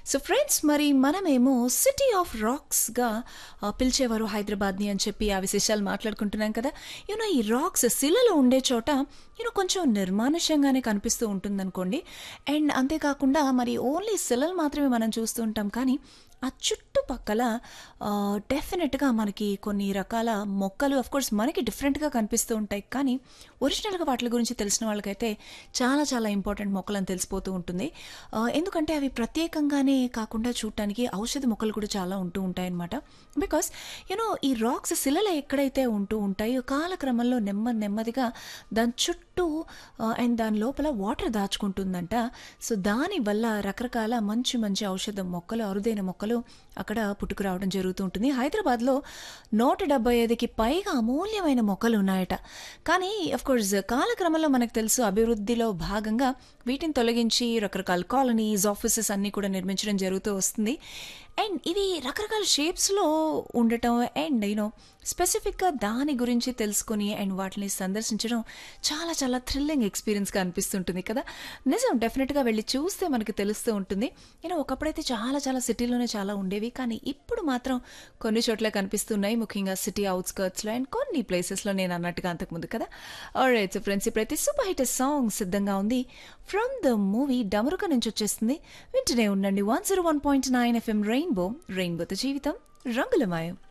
so friends మరి మనమేమో city of రాక్స్గా పిలిచేవారు హైదరాబాద్ని అని చెప్పి ఆ విశేషాలు మాట్లాడుకుంటున్నాం కదా యూనో ఈ రాక్స్ శిలలో ఉండే చోట యూనో కొంచెం నిర్మానుష్యంగానే కనిపిస్తూ ఉంటుందనుకోండి అండ్ అంతేకాకుండా మరి ఓన్లీ శిలలు మాత్రమే మనం చూస్తూ ఉంటాం కానీ ఆ చుట్టుపక్కల డెఫినెట్గా మనకి కొన్ని రకాల మొక్కలు అఫ్ కోర్స్ మనకి డిఫరెంట్గా కనిపిస్తూ ఉంటాయి కానీ ఒరిజినల్గా వాటి గురించి తెలిసిన వాళ్ళకైతే చాలా చాలా ఇంపార్టెంట్ మొక్కలు అని తెలిసిపోతూ ఉంటుంది ఆ, ఎందుకంటే అవి ప్రత్యేకంగానే కాకుండా చూడటానికి ఔషధ మొక్కలు కూడా చాలా ఉంటూ ఉంటాయన్నమాట బికాస్ యూనో ఈ రాక్స్ శిలలు ఎక్కడైతే ఉంటూ ఉంటాయో కాలక్రమంలో నెమ్మది నెమ్మదిగా దాని చుట్టూ అండ్ దాని లోపల వాటర్ దాచుకుంటుందంట సో దానివల్ల రకరకాల మంచి మంచి ఔషధ మొక్కలు అరుదైన మొక్కలు అక్కడ పుట్టుకురావడం జరుగుతూ ఉంటుంది హైదరాబాద్లో నూట డెబ్బై ఐదుకి పైగా అమూల్యమైన మొక్కలు ఉన్నాయట కానీ అఫ్ కోర్స్ కాలక్రమంలో మనకు తెలుసు అభివృద్ధిలో భాగంగా వీటిని తొలగించి రకరకాల కాలనీస్ ఆఫీసెస్ అన్నీ కూడా నిర్మించడం జరుగుతూ వస్తుంది అండ్ ఇవి రకరకాల షేప్స్లో ఉండటం అండ్ యూనో స్పెసిఫిక్గా దాని గురించి తెలుసుకొని అండ్ వాటిని సందర్శించడం చాలా చాలా థ్రిల్లింగ్ ఎక్స్పీరియన్స్గా అనిపిస్తుంటుంది కదా నిజం డెఫినెట్గా వెళ్ళి చూస్తే మనకి తెలుస్తూ ఉంటుంది యూనో ఒకప్పుడైతే చాలా చాలా సిటీలోనే చాలా ఉండేవి కానీ ఇప్పుడు మాత్రం కొన్ని చోట్ల కనిపిస్తున్నాయి ముఖ్యంగా సిటీ అవుట్స్కర్ట్స్లో అండ్ కొన్ని ప్లేసెస్లో నేను అన్నట్టుగా అంతకుముందు కదా ఆల్రైట్ సో ఫ్రెండ్స్ ఇప్పుడైతే సూపర్ హిట్ సాంగ్ సిద్ధంగా ఉంది ఫ్రమ్ ద మూవీ డమరుక నుంచి వచ్చేస్తుంది వింటూనే ఉండండి one zero one point nine FM rainbow రెయిన్బోతో జీవితం రంగులమాయం